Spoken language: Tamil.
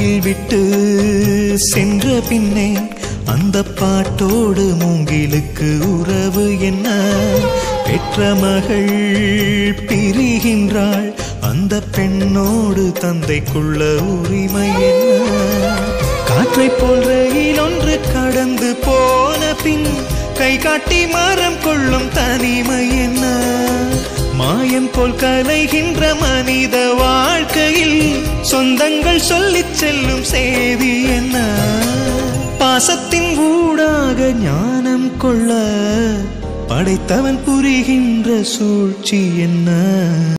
கோயில் விட்டு சென்ற பின்னே அந்த பாட்டோடு மூங்கிலுக்கு உறவு என்ன பெற்ற மகள் பிரிகின்றாள் அந்த பெண்ணோடு தந்தைக்குள்ள உரிமை என்ன காற்றை போல் ரயில் ஒன்று கடந்து போன பின் கை காட்டி மரம் கொள்ளும் தனிமை என்ன மாயம் போல் கலைகின்ற மனித வாழ்க்கையில் சொந்தங்கள் சொல்லிச் செல்லும் செய்தி என்ன பாசத்தின் ஊடாக ஞானம் கொள்ள படைத்தவன் புரிகின்ற சூழ்ச்சி என்ன